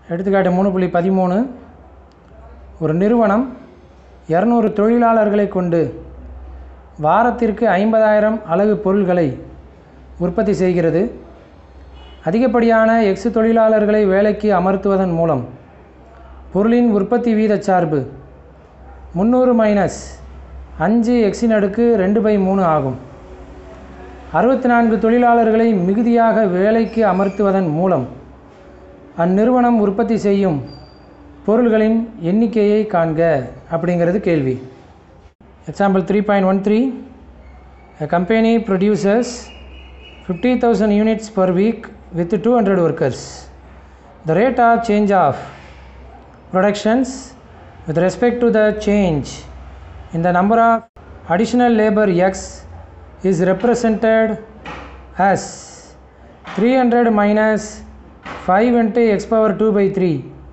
எடுத்துக்காட்டு மூணு புள்ளி பதிமூணு ஒரு நிறுவனம் இரநூறு தொழிலாளர்களை கொண்டு வாரத்திற்கு ஐம்பதாயிரம் அலகு பொருள்களை உற்பத்தி செய்கிறது அதிகப்படியான எக்ஸ் தொழிலாளர்களை வேலைக்கு அமர்த்துவதன் மூலம் பொருளின் உற்பத்தி வீதச் சார்பு முந்நூறு மைனஸ் அஞ்சு எக்ஸின் அடுக்கு ரெண்டு பை மூணு ஆகும் அறுபத்தி நான்கு தொழிலாளர்களை மிகுதியாக வேலைக்கு அமர்த்துவதன் மூலம் அந்நிறுவனம் உற்பத்தி செய்யும் பொருள்களின் எண்ணிக்கையை காண்க அப்படிங்கிறது கேள்வி example three point one three A company produces 50,000 units per week with 200 workers. The rate of change of productions with respect to the change in the number of additional labor X is represented as 300 minus 5 into x power 2 by 3.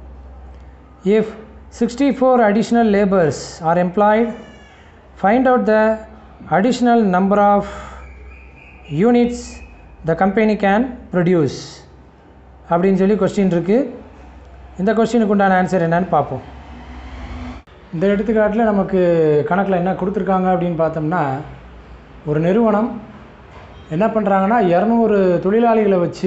If 64 additional labors are employed, find out the additional number of units the company can produce அப்படின்னு சொல்லி question இருக்குது இந்த கொஸ்டினுக்கு உண்டான answer என்னன்னு பார்ப்போம் இந்த எடுத்துக்காட்டில் நமக்கு கணக்கில் என்ன கொடுத்துருக்காங்க அப்படின்னு பார்த்தோம்னா ஒரு நிறுவனம் என்ன பண்ணுறாங்கன்னா இரநூறு தொழிலாளிகளை வச்சு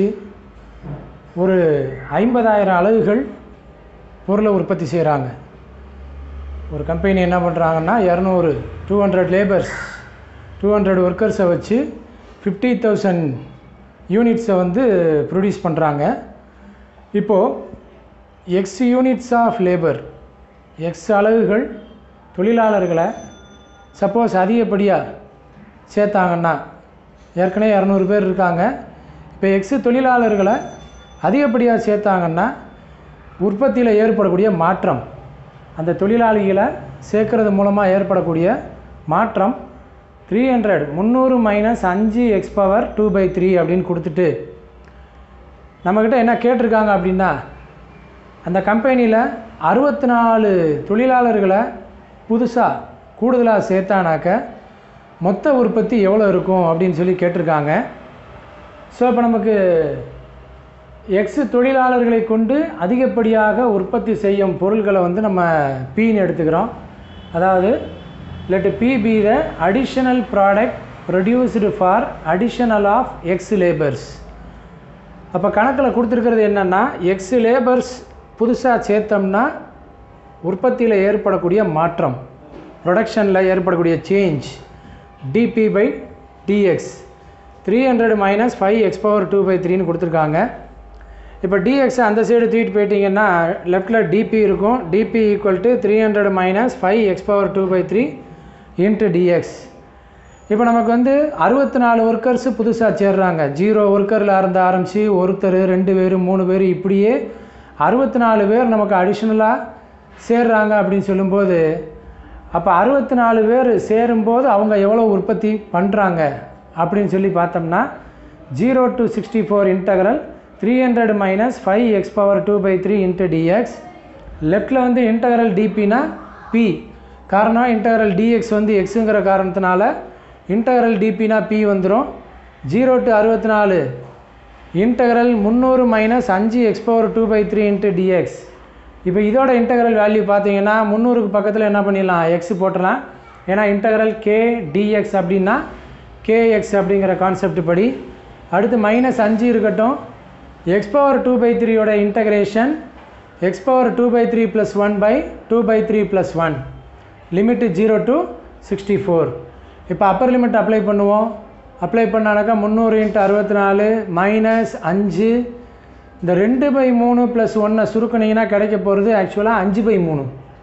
ஒரு ஐம்பதாயிரம் அலகுகள் பொருளை உற்பத்தி செய்கிறாங்க ஒரு கம்பெனி என்ன பண்ணுறாங்கன்னா இரநூறு two hundred labours two hundred ஒர்க்கர்ஸை வச்சு ஃபிஃப்டி தௌசண்ட் யூனிட்ஸை வந்து ப்ரொடியூஸ் பண்ணுறாங்க இப்போது x units of labour x அலகுகள் தொழிலாளர்களை சப்போஸ் அதிகப்படியாக சேர்த்தாங்கன்னா ஏற்கனவே இரநூறு பேர் இருக்காங்க இப்போ எக்ஸ் தொழிலாளர்களை அதிகப்படியாக சேர்த்தாங்கன்னா உற்பத்தியில் ஏற்படக்கூடிய மாற்றம் அந்த தொழிலாளிகளை சேர்க்கறது மூலமாக ஏற்படக்கூடிய மாற்றம் த்ரீ ஹண்ட்ரட் முந்நூறு மைனஸ் அஞ்சு x power two by three அப்படின்னு கொடுத்துட்டு நம்மக்கிட்ட என்ன கேட்டிருக்காங்க அப்படின்னா அந்த கம்பெனியில் அறுபத்தி நாலு தொழிலாளர்களை புதுசாக கூடுதலாக சேர்த்தானாக்க மொத்த உற்பத்தி எவ்வளோ இருக்கும் அப்படின்னு சொல்லி கேட்டிருக்காங்க ஸோ இப்போ நமக்கு எக்ஸ் தொழிலாளர்களை கொண்டு அதிகப்படியாக உற்பத்தி செய்யும் பொருள்களை வந்து நம்ம பீன்னு எடுத்துக்கிறோம் அதாவது let P P the additional product produced for additional of x labours அப்போ கணக்கில் கொடுத்துருக்கிறது என்னென்னா எக்ஸ் லேபர்ஸ் புதுசாக சேர்த்தோம்னா உற்பத்தியில் ஏற்படக்கூடிய மாற்றம் ப்ரொடக்ஷனில் ஏற்படக்கூடிய change dP by dx three hundred minus five x power two by த்ரீன்னு கொடுத்துருக்காங்க இப்போ டிஎக்ஸ் அந்த சைடு தூக்கிட்டு போயிட்டீங்கன்னா லெஃப்டில் டிபி இருக்கும் dP equal to three hundred minus five x power two by three into dx இப்போ நமக்கு வந்து அறுபத்தி நாலு ஒர்க்கர்ஸு புதுசாக சேர்றாங்க ஜீரோ ஒர்க்கரில் இருந்து ஆரம்பித்து ஒருத்தர் ரெண்டு பேர் மூணு பேர் இப்படியே அறுபத்தி நாலு பேர் நமக்கு அடிஷ்னலாக சேர்றாங்க அப்படின்னு சொல்லும்போது அப்போ அறுபத்தி நாலு பேர் சேரும்போது அவங்க எவ்வளோ உற்பத்தி பண்ணுறாங்க அப்படின்னு சொல்லி பார்த்தோம்னா zero to sixty four integral three hundred minus five x power two by three into dx லெஃப்டில் வந்து இன்டகரல் டிபினா பி காரணம் இன்டகரல் டிஎக்ஸ் வந்து எக்ஸுங்கிற காரணத்தினால இன்டகரல் டிபினா பி வந்துடும் ஜீரோ டு அறுபத்தி நாலு இன்டகரல் முந்நூறு மைனஸ் அஞ்சு x power two by three into dx இப்போ இதோட இன்டகரல் வேல்யூ பார்த்தீங்கன்னா முந்நூறுக்கு பக்கத்தில் என்ன பண்ணிடலாம் எக்ஸ் போட்டுடலாம் ஏன்னா இன்டகரல் கே டிஎக்ஸ் அப்படின்னா கேஎக்ஸ் அப்படிங்கிற கான்செப்ட் படி அடுத்து மைனஸ் அஞ்சு இருக்கட்டும் எக்ஸ் பவர் டூ பை த்ரீயோட integration x power two by three plus one by two by three plus one limit zero to sixty four இப்போ அப்பர் லிமிட் அப்ளை பண்ணுவோம் apply பண்ணானாக்கா முந்நூறு இன்ட்டு அறுபத்தி நாலு மைனஸ் அஞ்சு இந்த ரெண்டு பை மூணு ப்ளஸ் ஒன்னை சுருக்குனீங்கன்னா கிடைக்க போகிறது ஆக்சுவலாக அஞ்சு பை மூணு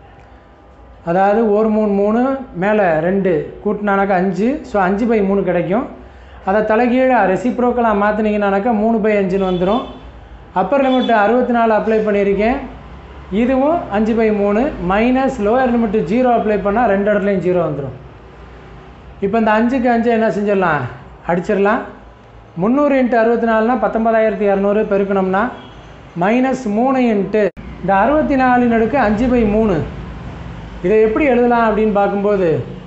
அதாவது ஒரு மூணு மூணு மேலே ரெண்டு கூட்டினானாக்கா அஞ்சு ஸோ அஞ்சு பை மூணு கிடைக்கும் அதை தலைகீழாக ரெசிப்ரோக்கலாக மாற்றினீங்கன்னாக்கா மூணு பை அஞ்சுன்னு வந்துடும் அப்பர் லிமிட்டு அறுபத்தி நாலு அப்ளை பண்ணியிருக்கேன் இதுவும் அஞ்சு பை மூணு minus lower limit zero apply பண்ணால் ரெண்டு இடத்துலையும் ஜீரோ வந்துடும் இப்போ இந்த அஞ்சுக்கு அஞ்சு என்ன செஞ்சிடலாம் அடிச்சிடலாம் முந்நூறு இன்ட்டு அறுபத்தி நாலுனா பத்தொம்பதாயிரத்தி இரநூறு பெருக்கணும்னா மைனஸ் மூணு இன்ட்டு இந்த அறுபத்தி நாலின் அடுக்கு அஞ்சு பை மூணு இதை எப்படி எழுதலாம் அப்படின்னு பார்க்கும்போது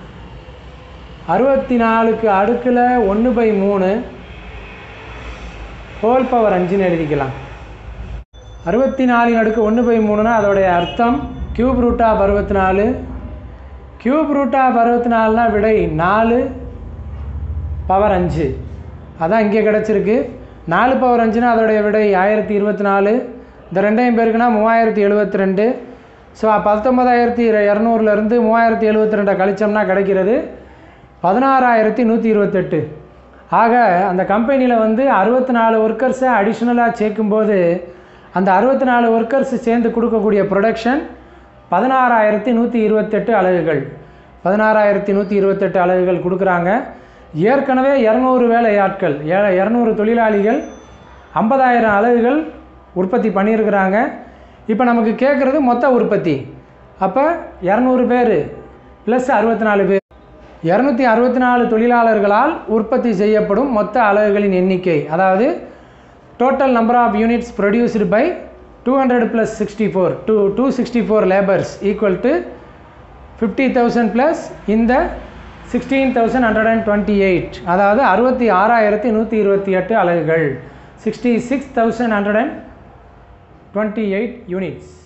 அறுபத்தி நாலுக்கு அடுக்கில் ஒன்று பை மூணு ஹோல் பவர் அஞ்சுன்னு எழுதிக்கலாம் அறுபத்தி நாலின் அடுக்கு ஒன்று பை மூணுனா அதோடைய அர்த்தம் கியூப் ரூட் ஆஃப் அறுபத்தி நாலு கியூப் ரூட் ஆஃப் அறுபத்தி நாலுனா விடை நாலு பவர் அஞ்சு அதான் இங்கே கிடச்சிருக்கு நாலு பவர் அஞ்சுனா அதோடைய விடை ஆயிரத்தி இருபத்தி நாலு இந்த ரெண்டையும் பேருக்குன்னா மூவாயிரத்தி எழுபத்தி ரெண்டு ஸோ பத்தொம்பதாயிரத்தி இரநூறுலேருந்து மூவாயிரத்தி எழுபத்தி ரெண்டை கழிச்சோம்னா கிடைக்கிறது பதினாறாயிரத்தி நூற்றி இருபத்தெட்டு ஆக அந்த கம்பெனியில் வந்து அறுபத்தி நாலு ஒர்க்கர்ஸை அடிஷ்னலாக சேர்க்கும்போது அந்த அறுபத்தி நாலு ஒர்க்கர்ஸ் சேர்ந்து கொடுக்கக்கூடிய ப்ரொடக்ஷன் பதினாறாயிரத்தி நூற்றி இருபத்தெட்டு அலகுகள் பதினாறாயிரத்தி நூற்றி இருபத்தெட்டு அலகுகள் கொடுக்குறாங்க ஏற்கனவே இரநூறு வேலையாட்கள் ஏ இரநூறு தொழிலாளிகள் ஐம்பதாயிரம் அலகுகள் உற்பத்தி பண்ணியிருக்கிறாங்க இப்போ நமக்கு கேட்குறது மொத்த உற்பத்தி அப்போ இரநூறு பேர் ப்ளஸ் அறுபத்தி நாலு பேர் இரநூத்தி அறுபத்தி நாலு தொழிலாளர்களால் உற்பத்தி செய்யப்படும் மொத்த அலகுகளின் எண்ணிக்கை அதாவது total number of units produced by two hundred plus sixty four two two sixty four labours equal to fifty thousand plus இந்த sixteen thousand hundred and twenty eight அதாவது அறுபத்தி ஆறாயிரத்தி நூற்றி இருபத்தி எட்டு அலகுகள் sixty six thousand hundred and twenty eight units